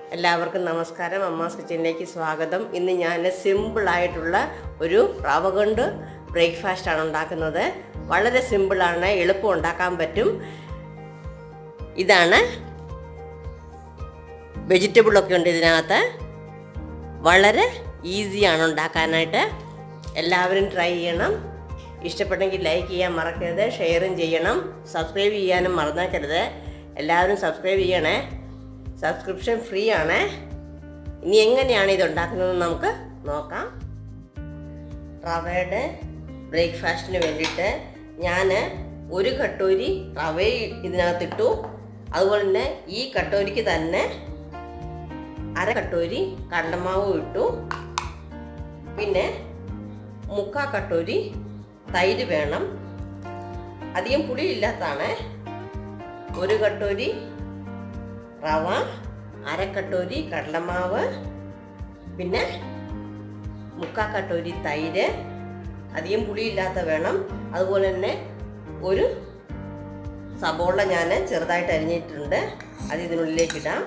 എല്ലാവർക്കും നമസ്കാരം അമ്മാസ് കിച്ചണിലേക്ക് സ്വാഗതം ഇന്ന് ഞാൻ സിമ്പിളായിട്ടുള്ള ഒരു റവ കൊണ്ട് ബ്രേക്ക്ഫാസ്റ്റാണ് ഉണ്ടാക്കുന്നത് വളരെ സിമ്പിളാണ് എളുപ്പം ഉണ്ടാക്കാൻ പറ്റും ഇതാണ് വെജിറ്റബിളൊക്കെ ഉണ്ട് ഇതിനകത്ത് വളരെ ഈസിയാണ് ഉണ്ടാക്കാനായിട്ട് എല്ലാവരും ട്രൈ ചെയ്യണം ഇഷ്ടപ്പെട്ടെങ്കിൽ ലൈക്ക് ചെയ്യാൻ മറക്കരുത് ഷെയറും ചെയ്യണം സബ്സ്ക്രൈബ് ചെയ്യാനും മറന്നേക്കരുത് എല്ലാവരും സബ്സ്ക്രൈബ് ചെയ്യണേ സബ്സ്ക്രിപ്ഷൻ ഫ്രീ ആണ് ഇനി എങ്ങനെയാണ് ഇത് ഉണ്ടാക്കുന്നത് നമുക്ക് നോക്കാം റവയുടെ ബ്രേക്ക്ഫാസ്റ്റിന് വേണ്ടിയിട്ട് ഞാൻ ഒരു കട്ടോരി റവ ഇതിനകത്തിട്ടു അതുപോലെ തന്നെ ഈ കട്ടോരിക്ക് തന്നെ അര കട്ടോരി കണ്ടമാവും ഇട്ടു പിന്നെ മുക്കാ കട്ടോരി തൈര് വേണം അധികം പുളിയില്ലാത്തതാണ് ഒരു കട്ടോരി റവ അര കട്ടോരി കടലമാവ് പിന്നെ മുക്കാ കട്ടോരി തൈര് അധികം പുളിയില്ലാത്ത വേണം അതുപോലെ തന്നെ ഒരു സബോള ഞാൻ ചെറുതായിട്ട് അരിഞ്ഞിട്ടുണ്ട് അത് ഇതിനുള്ളിലേക്ക് ഇടാം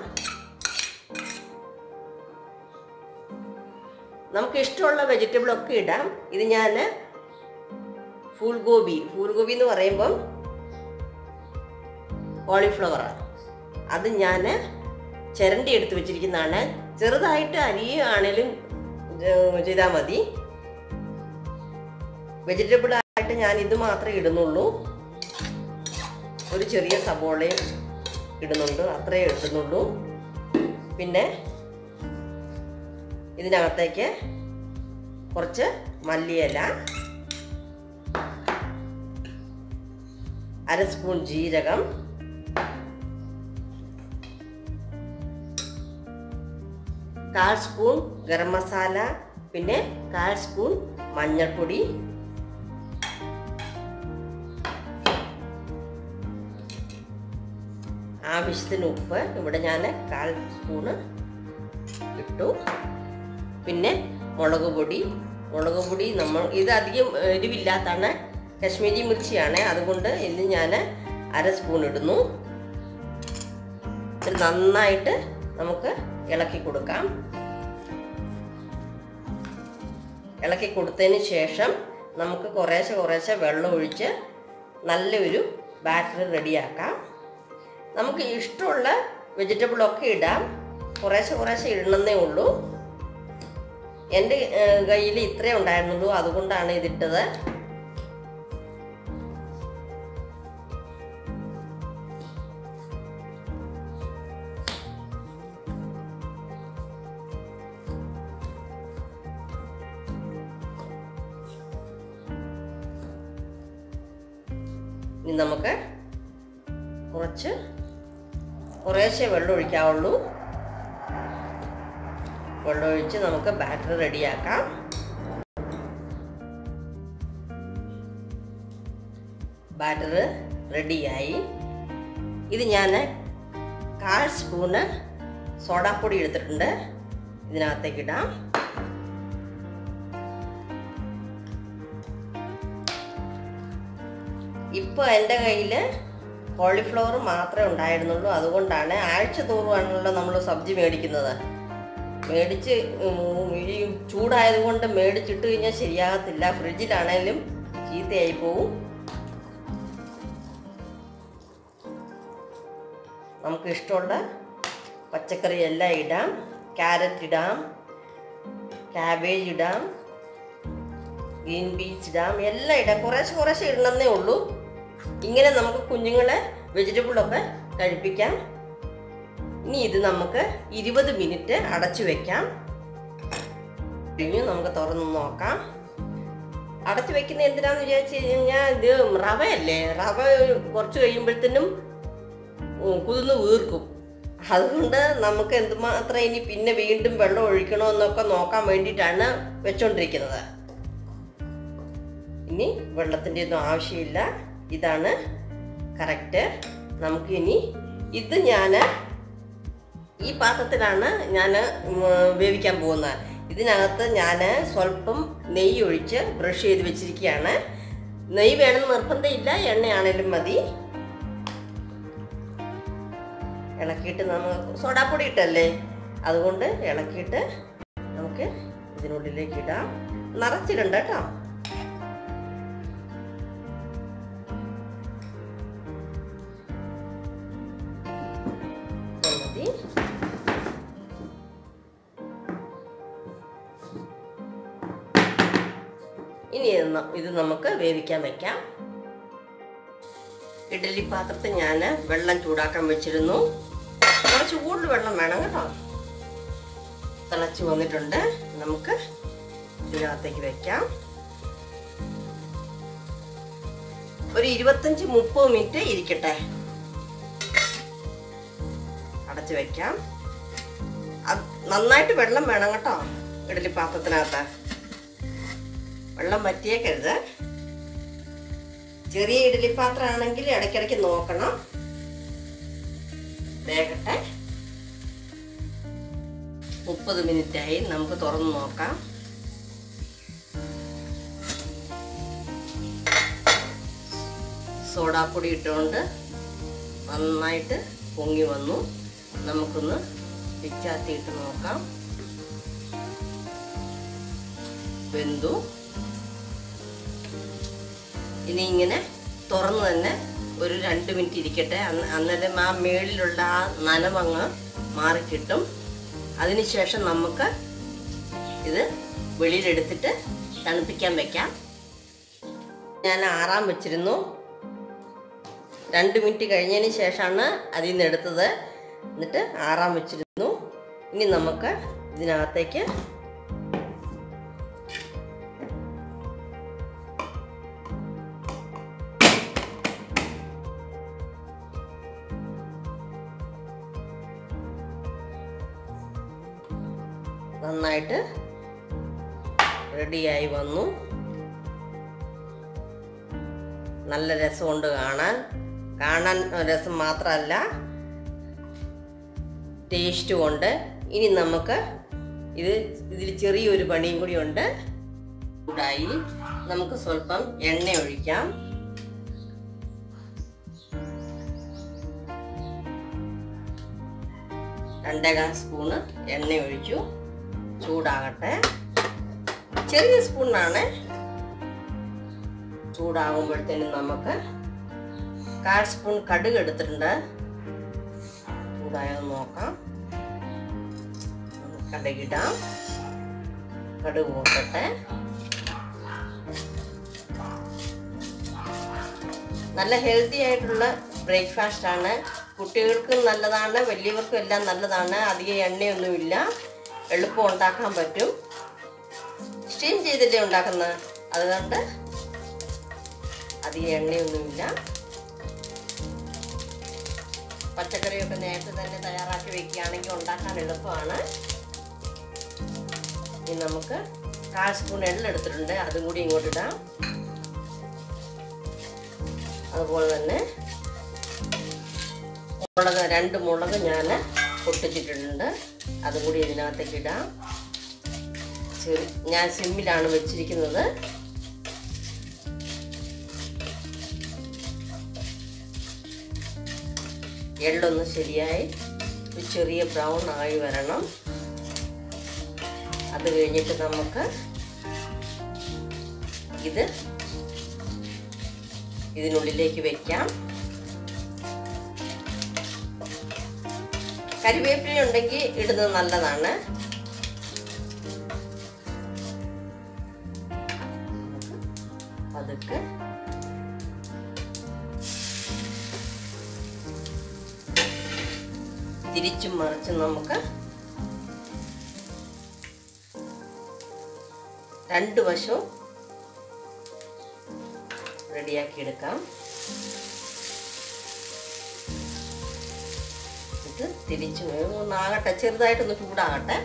നമുക്ക് ഇഷ്ടമുള്ള വെജിറ്റബിൾ ഒക്കെ ഇടാം ഇത് ഞാൻ ഫൂൾ ഗോബി ഫൂൾ ഗോബി എന്ന് പറയുമ്പം കോളിഫ്ലവറാണ് അത് ഞാൻ ചിരണ്ടി എടുത്ത് വെച്ചിരിക്കുന്നതാണ് ചെറുതായിട്ട് അരിയുകയാണേലും ചെയ്താൽ മതി വെജിറ്റബിൾ ആയിട്ട് ഞാൻ ഇത് മാത്രമേ ഇടുന്നുള്ളൂ ഒരു ചെറിയ സബോളയും ഇടുന്നുണ്ട് അത്രയേ ഇടുന്നുള്ളൂ പിന്നെ ഇതിനകത്തേക്ക് കുറച്ച് മല്ലിയില അര സ്പൂൺ ജീരകം കാൽ സ്പൂൺ ഗരം മസാല പിന്നെ കാൽ സ്പൂൺ മഞ്ഞൾപ്പൊടി ആവശ്യത്തിന് ഉപ്പ് ഇവിടെ ഞാൻ കാൽ സ്പൂണ് ഇട്ടു പിന്നെ മുളക് പൊടി മുളക് പൊടി നമ്മൾ ഇത് അധികം എരിവില്ലാത്താണ് കശ്മീരി മിർച്ചിയാണ് അതുകൊണ്ട് ഇത് ഞാൻ അര സ്പൂൺ ഇടുന്നു ഇത് നന്നായിട്ട് നമുക്ക് ഇളക്കി കൊടുക്കാം ഇളക്കി കൊടുത്തതിന് ശേഷം നമുക്ക് കുറേശ്ശെ കുറേശ്ശെ വെള്ളം ഒഴിച്ച് നല്ലൊരു ബാറ്റർ റെഡിയാക്കാം നമുക്ക് ഇഷ്ടമുള്ള വെജിറ്റബിളൊക്കെ ഇടാം കുറേശ്ശെ കുറേശ്ശെ ഇടണമെന്നേ ഉള്ളൂ എൻ്റെ കയ്യിൽ ഇത്രേ ഉണ്ടായിരുന്നുള്ളൂ അതുകൊണ്ടാണ് ഇതിട്ടത് ഇനി നമുക്ക് കുറച്ച് കുറേശ്ശെ വെള്ളം ഒഴിക്കാവുള്ളൂ വെള്ളം ഒഴിച്ച് നമുക്ക് ബാറ്റർ റെഡിയാക്കാം ബാറ്റർ റെഡിയായി ഇത് ഞാൻ കാൽ സ്പൂണ് സോഡാപ്പൊടി എടുത്തിട്ടുണ്ട് ഇതിനകത്തേക്ക് ഇടാം ഇപ്പോൾ എൻ്റെ കയ്യിൽ കോളിഫ്ലവർ മാത്രമേ ഉണ്ടായിരുന്നുള്ളൂ അതുകൊണ്ടാണ് ആഴ്ച തോറുമാണല്ലോ നമ്മൾ സബ്ജി മേടിക്കുന്നത് മേടിച്ച് ഈ ചൂടായതുകൊണ്ട് മേടിച്ചിട്ട് കഴിഞ്ഞാൽ ശരിയാകത്തില്ല ഫ്രിഡ്ജിലാണേലും ചീത്തയായി പോവും നമുക്ക് ഇഷ്ടമുള്ള പച്ചക്കറി എല്ലാം ഇടാം ക്യാരറ്റ് ഇടാം ക്യാബേജ് ഇടാം ഗ്രീൻ പീസ് ഇടാം എല്ലാം ഇടാം കുറേശ്ശെ കുറേശ്ശെ ഇടണമെന്നേ ഉള്ളൂ ഇങ്ങനെ നമുക്ക് കുഞ്ഞുങ്ങളെ വെജിറ്റബിളൊക്കെ കഴിപ്പിക്കാം ഇനി ഇത് നമുക്ക് ഇരുപത് മിനിറ്റ് അടച്ചു വെക്കാം കഴിഞ്ഞു നമുക്ക് തുറന്ന് നോക്കാം അടച്ചു വെക്കുന്ന എന്തിനാന്ന് വിചാരിച്ചു കഴിഞ്ഞാൽ ഇത് റവയല്ലേ റവ കുറച്ച് കഴിയുമ്പോഴത്തേനും കുതിർന്ന് വീർക്കും അതുകൊണ്ട് നമുക്ക് എന്തുമാത്രം ഇനി പിന്നെ വീണ്ടും വെള്ളം ഒഴിക്കണോ എന്നൊക്കെ നോക്കാൻ വേണ്ടിയിട്ടാണ് വെച്ചോണ്ടിരിക്കുന്നത് ഇനി വെള്ളത്തിൻ്റെ ഒന്നും ആവശ്യമില്ല ഇതാണ് കറക്റ്റ് നമുക്ക് ഇനി ഇത് ഞാൻ ഈ പാത്രത്തിലാണ് ഞാൻ വേവിക്കാൻ പോകുന്നത് ഇതിനകത്ത് ഞാൻ സ്വല്പം നെയ്യ് ഒഴിച്ച് ബ്രഷ് ചെയ്ത് വെച്ചിരിക്കുകയാണ് നെയ്യ് വേണമെന്ന് നിർബന്ധമില്ല എണ്ണയാണേലും മതി ഇളക്കിയിട്ട് നമ്മൾ സോഡാപ്പൊടി ഇട്ടല്ലേ അതുകൊണ്ട് ഇളക്കിയിട്ട് നമുക്ക് ഇതിനുള്ളിലേക്ക് ഇടാം നിറച്ചിടണ്ട കേട്ടോ ഇത് മതി ഇനി ഇത് ന- ഇത് നമുക്ക് വേവിക്കാൻ വെക്കാം ഇഡലി പാത്രത്തിൽ ഞാൻ വെള്ളം ചൂടാക്കാൻ വെച്ചിരുന്നു കുറച്ച് കൂടുതൽ വെള്ളം വേണം കേട്ടോ തിളച്ച് വന്നിട്ടുണ്ട് നമുക്ക് ഇതിനകത്തേക്ക് വെക്കാം ഒരു ഇരുപത്തഞ്ച് മുപ്പത് മിനിറ്റ് ഇരിക്കട്ടെ അടച്ച് വെക്കാം അത് നന്നായിട്ട് വെള്ളം വേണം കേട്ടോ ഇഡലി പാത്രത്തിനകത്ത് വെള്ളം വറ്റിയേക്കരുത് ചെറിയ ഇഡലി പാത്രമാണെങ്കിൽ ഇടയ്ക്കിടയ്ക്ക് നോക്കണം വേഗട്ടെ മുപ്പത് മിനിറ്റായി നമുക്ക് തുറന്ന് നോക്കാം സോഡാപ്പൊടി ഇട്ടുകൊണ്ട് നന്നായിട്ട് പൊങ്ങി വന്നു നമുക്കൊന്ന് പിച്ചാത്തിയിട്ട് നോക്കാം വെന്തു ഇനി ഇങ്ങനെ തുറന്ന് തന്നെ ഒരു രണ്ട് മിനിറ്റ് ഇരിക്കട്ടെ അന്ന- അന്നേരം ആ മേളിലുള്ള ആ നനവങ്ങ് മാറിക്കിട്ടും അതിനുശേഷം നമുക്ക് ഇത് വെളിയിലെടുത്തിട്ട് തണുപ്പിക്കാൻ വെക്കാം ഞാൻ ആറാം വെച്ചിരുന്നു രണ്ട് മിനിറ്റ് കഴിഞ്ഞതിന് ശേഷമാണ് അതിൽ നിന്ന് എടുത്തത് എന്നിട്ട് ആറാം വെച്ചിരുന്നു ഇനി നമുക്ക് ഇതിനകത്തേക്ക് നന്നായിട്ട് റെഡിയായി വന്നു നല്ല രസമുണ്ട് കാണാൻ കാണാൻ രസം മാത്രമല്ല ടേസ്റ്റും ഉണ്ട് ഇനി നമുക്ക് ഇത് ഇതിൽ ചെറിയൊരു പണിയും കൂടി ഉണ്ട് ചൂടായി നമുക്ക് സ്വല്പം എണ്ണ ഒഴിക്കാം രണ്ടേകാൽ സ്പൂണ് എണ്ണ ഒഴിച്ചു ചൂടാകട്ടെ ചെറിയ സ്പൂണാണ് ചൂടാകുമ്പോഴത്തേനും നമുക്ക് കാൽ സ്പൂൺ കടുക് എടുത്തിട്ടുണ്ട് ചൂടായത് നോക്കാം നമുക്ക് കടുകിടാം കടുക് പൊട്ടട്ടെ നല്ല ഹെൽത്തി ആയിട്ടുള്ള ബ്രേക്ക്ഫാസ്റ്റ് ആണ് കുട്ടികൾക്കും നല്ലതാണ് വലിയവർക്കും എല്ലാം നല്ലതാണ് അധികം എണ്ണയൊന്നുമില്ല എളുപ്പം ഉണ്ടാക്കാൻ പറ്റും സ്റ്റീം ചെയ്തല്ലേ ഉണ്ടാക്കുന്നത് അതുകൊണ്ട് അധികം എണ്ണയൊന്നുമില്ല പച്ചക്കറിയൊക്കെ നേരത്തെ തന്നെ തയ്യാറാക്കി വെക്കുകയാണെങ്കിൽ ഉണ്ടാക്കാൻ എളുപ്പമാണ് ഇനി നമുക്ക് കാൽ സ്പൂൺ എണ്ണ എടുത്തിട്ടുണ്ട് അതും കൂടി ഇങ്ങോട്ട് ഇടാം അതുപോലെ തന്നെ മുളക് രണ്ട് മുളക് ഞാൻ പൊട്ടിച്ചിട്ടുണ്ട് അതും കൂടി ഇതിനകത്തേക്ക് ഇടാം ചെറു ഞാൻ സിമ്മിലാണ് വെച്ചിരിക്കുന്നത് എള്ളൊന്ന് ശരിയായി ഒരു ചെറിയ ബ്രൗൺ ആയി വരണം അത് കഴിഞ്ഞിട്ട് നമുക്ക് ഇത് ഇതിനുള്ളിലേക്ക് വെക്കാം കരിവേപ്പില ഉണ്ടെങ്കിൽ ഇടുന്നത് നല്ലതാണ് പതുക്കെ തിരിച്ചും മറിച്ചും നമുക്ക് രണ്ട് വശവും റെഡിയാക്കി എടുക്കാം ഇത് തിരിച്ചു ഒന്നാകട്ടെ ചെറുതായിട്ടൊന്ന് ചൂടാകട്ടെ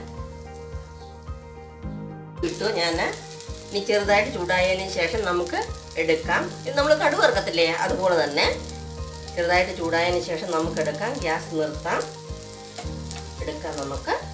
ഇട്ടു ഞാൻ ഇനി ചെറുതായിട്ട് ചൂടായതിന് ശേഷം നമുക്ക് എടുക്കാം ഇത് നമ്മൾ കടുക് വറുക്കത്തില്ലേ അതുപോലെ തന്നെ ചെറുതായിട്ട് ചൂടായതിന് ശേഷം നമുക്ക് എടുക്കാം ഗ്യാസ് നിർത്താം എടുക്കാം നമുക്ക്